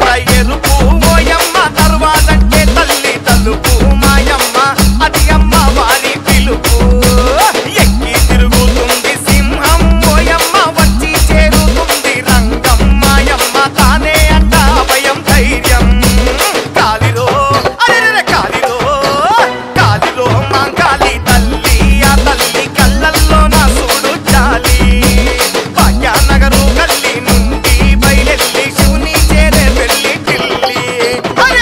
ఎర్ర ఎరుపు ఓయమ్మ తర్వాతంటే తల్లి తలుపు మాయమ్మ అది అమ్మ వారి పిలుపు ఎక్కి తిరుగుతుంది సింహం ఓయమ్మ వచ్చి చేరుతుంది రంగం మాయమ్మ తానే అంట భయం ధైర్యం కాలిలో అరెరె కాలిలో కాలిలో మాంకాలి తల్లి ఆ తల్లి కళ్ళల్లో నా సూడు చాలి భాగ్యనగరు గల్లి నుండి బయలెల్లి శివుని చేరే వెళ్ళి ఢిల్లీ అరే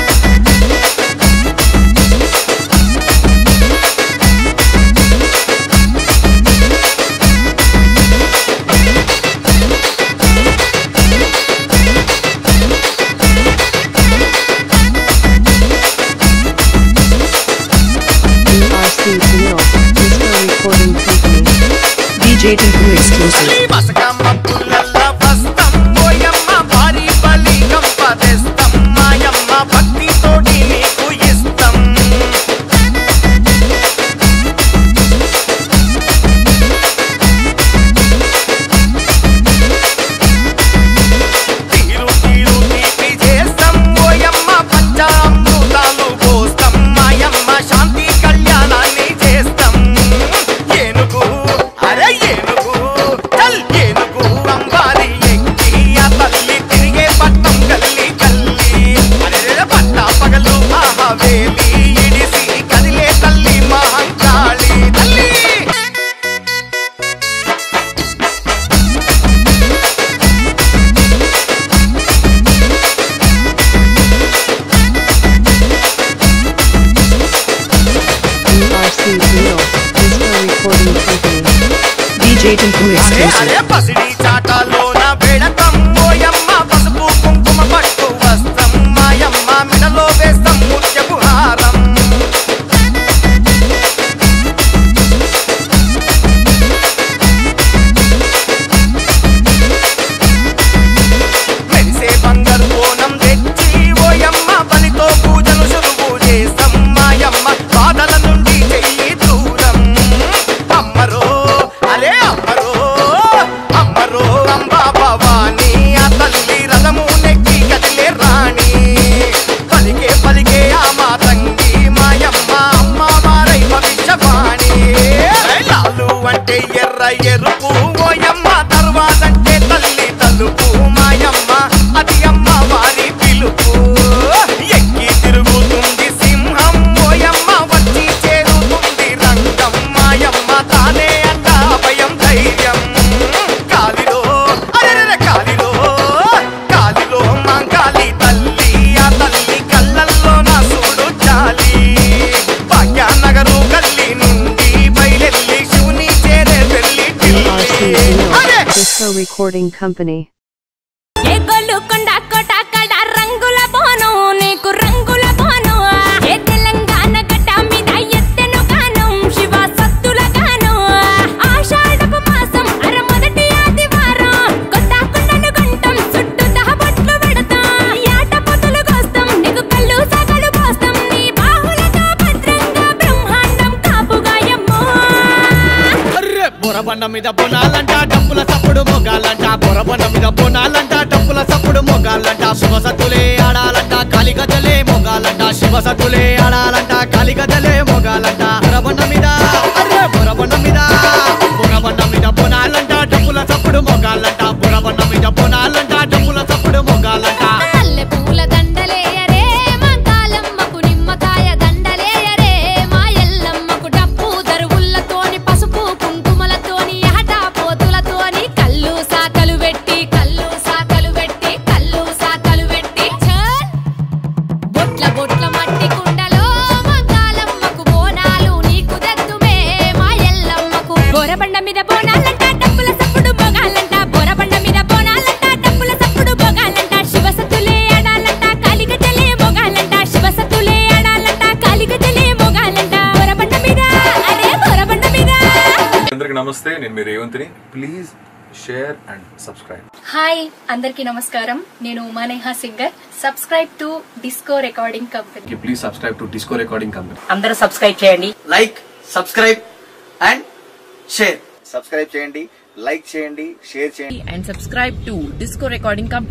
DRC Real Disco Recording Company. DJ Tinku exclusive. తల్లి బసకమ్మ పుల్లల్ల వస్తం ఓయమ్మ భారీ బలి గంప తెస్తం మాయమ్మ భక్తి తోటి నీకు ఇస్తం తీరు తీరు తీపి చేస్తం ఓయమ్మ పంచామృతాలు పోస్తం మాయమ్మ శాంతి కళ్యాణాన్ని చేస్తం ఏనుగు అరే ఏనుగు చల్ ఏనుగు అంబారి ఎక్కి ఆ తల్లి తిరిగే పట్నం గల్లి గల్లి అరే పట్ట పగలు మహావేలి ఇడిసి కదిలే తల్లి మహంకాళి తల్లి DRC Real Disco Recording Company. DJ Tinku అరే exclusive. అరే పసిడి చాటలోన వేడకం ఓయమ్మ పసుపు కుంకుమ పట్టు వస్త్రం మాయమ్మ మెడలో వేస్తాం ముత్యపు హారం మెరిసే బంగారు కోణం తెచ్చి ఓయమ్మ బలితో పూజలు సులువు చేస్తాం మాయమ్మ బాధల నుండి చెయ్యి దూరం అమ్మరో అరే అమ్మరో అమ్మరో అంబా భవాని ఆ తల్లి రథము నెక్కి కదిలే రాణి పలికే పలికే ఆ మాతంగి మాయమ్మ అమ్మ వారై భవిష్యవాణి లాలు అంటే ఎర్ర ఎరుపు ఓయమ్మ తర్వాతంటే తల్లి తలుపు మాయమ్మ అది అమ్మ వారి పిలుపు ఎక్కి తిరుగుతుంది సింహం ఓయమ్మ వచ్చి చేరుతుంది రంగం మాయమ్మ తానే అంట భయం ధైర్యం కాలిలో అరెరె కాలిలో కాలిలో మాంకాలి తల్లి ఆ తల్లి కళ్ళల్లో నా సూడు చాలి భాగ్యనగరు గల్లి నుండి బయలెల్లి శివుని చేరే వెళ్ళి DRC ఢిల్లీ అరే Real Disco Recording Company. ఏ గొల్లుకొండ కోట కడ రంగుల బోనం నీకు రంగుల బోనం ఏ తెలంగాణ గడ్డ మీద ఎత్తెను గానం శివ సత్తుల గానం ఆషాఢపు మాసం అర మొదటి ఆదివారం కొత్త కుండలు గుంటం చుట్టూ దహబొట్లు పెడతాం యాట పొతులు కోస్తాం నీకు కళ్ళు సగలు పోస్తాం నీ బాహులతో భద్రంగా బ్రహ్మాండం కాపుగాయమ్మో అర్రె బొరబండ మీద బొనాలంట డప్పుల సప్పుడు మొగాలంట బొరబండ మీద బొనాలంట డప్పుల సప్పుడు మొగాలంట శివసతులే ఆడాలంట కాలిగజలే మొగాలంట శివసతులే ఆడాలంట కాలిగజలే మొగాలంట బొరబండ మీద అర్రె బొరబండ మీద బొరబండ మీద బొనాలంట డప్పుల సప్పుడు మొగాలంట బొరబండ మీద బొనాలంట డప్పుల సప్పుడు మొగాలంట మల్లె పూల దండలేయరే మా కాలమ్మకు నిమ్మకాయ దండలేయరే మా ఎల్లమ్మకు డప్పు దరువులతోని పసుపు కుంకుమలతోని ఆట పోతులతోని కళ్ళు సాకలు పెట్టి కళ్ళు సాకలు పెట్టి కళ్ళు సాకలు పెట్టి ఛన్! బొట్ల బొట్ల మట్టి కుండలో మా కాలమ్మకు బోనాలు నీకు దద్దుమే మా ఎల్లమ్మకు బోరబండ మీద బోనాలంట డప్పుల సప్పుడు బొగాలంట బోరబండ మీద బోనాలంట డప్పుల సప్పుడు బొగాలంట శివసతులే ఆడాలంట కాలిగజలే మొగాలంట శివసతులే ఆడాలంట కాలిగజలే మొగాలంట బోరబండ మీద అరే బోరబండ మీద అందరికి నమస్తే నేను మీ రేవంత్ని please share and subscribe hi అందరికీ నమస్కారం నేను Umaneha singer subscribe to disco recording company please subscribe to disco recording company అందరూ సబ్స్క్రైబ్ చేయండి like subscribe and share subscribe చేయండి లైక్ చేయండి షేర్ చేయండి And subscribe to Disco Recording Company.